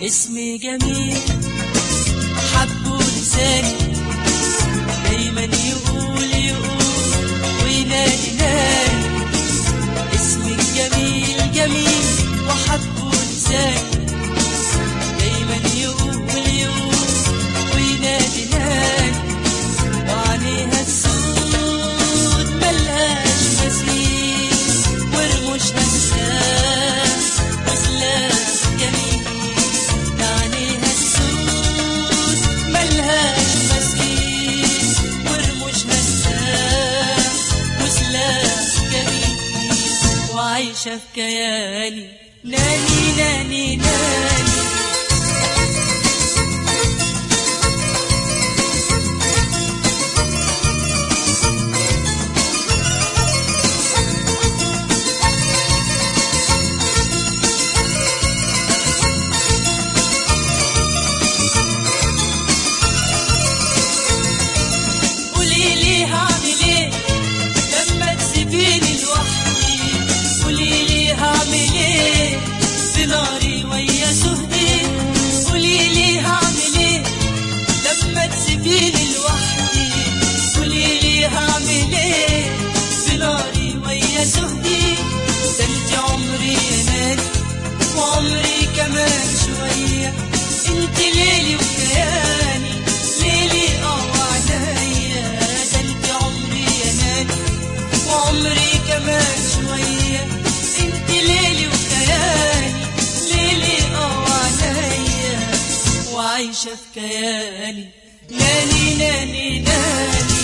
اسمي جميل حبه لساني دايما يقول يقول وينادي نادي اسمك جميل جميل وحبه لساني دايما يقول يقول وينادي نادي وعليها السود ملهاش مثيل ورموشها سلاح وسلاح جميل عليها السود ملهاش مثيل ورموشها سلاح وسلاح جميل وعايشة في كياني ناني ناني ناني قولي لي هعمل ايه لما تسيبيني لوحدي قولي لي هعمل ايه في ناري ويا سهدي قولي لي هعمل ايه لما تسيبيني لوحدي قولي لي هعمل ايه في ناري ويا سهدي ده انت عمري يا نادي وعمري كمان شوية انت ليلي وكياني ليلي اه وعنايا ده انت عمري يا نادي وعمري كمان شوية انت ليلي وكياني ليلي اه وعنايا وعايشة في كياني ناني ناني ناني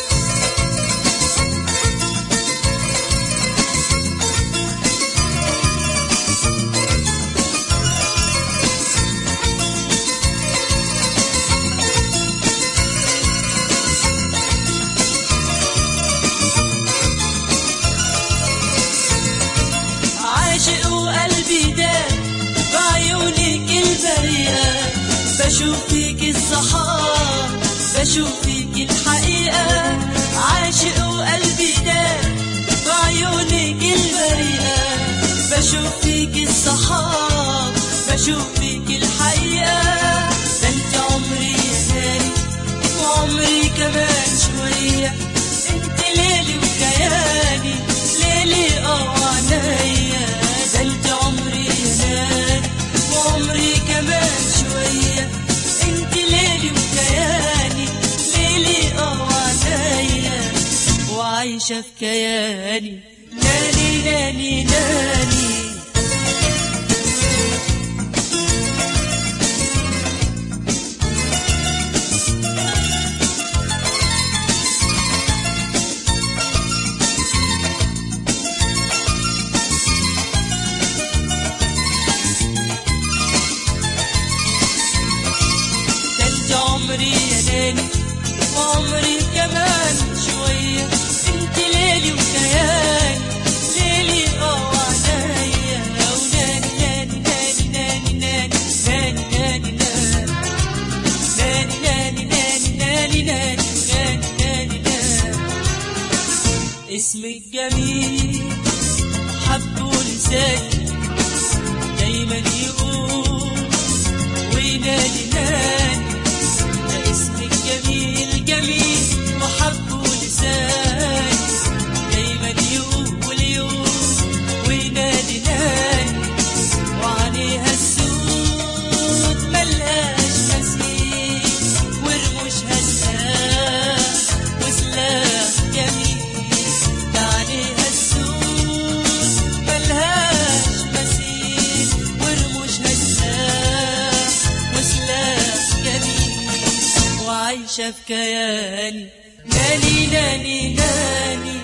عاشق وقلبي داب بعيونك البريئة بشوف فيك الصحاب بشوف فيك الحقيقة عاشق وقلبي داب بعيونك البريئة بشوف فيك الصحاب بشوف فيك الحقيقة ده انت عمري يا غالي وعمري كمان شوية انت ليلي وكياني ليلي اه وعنايا ده انت عمري يا غالي وعمري كمان شوية انت ليلي وكياني ليلي اه وعنايا وعايشة في كياني ناني ناني ناني ده انت عمري يا ناني وعمري كمان شوية انت ليلي وكياني ليلي اه وعنايا وناني ناني ناني ناني ناني ناني ناني ناني ناني ناني ناني ناني ناني ناني ناني اسمك جميل حبه لساني دايما يقول وينادي ناني ده اسمك جميل جميل وحبه لساني دايما يقول يقول وينادي ناني وعليها السود ملهاش مثيل ورموشها سلاح وسلاح جميل ده عليها السود ملهاش مثيل ورموشها سلاح وسلاح جميل وعايشة في كياني ناني ناني ناني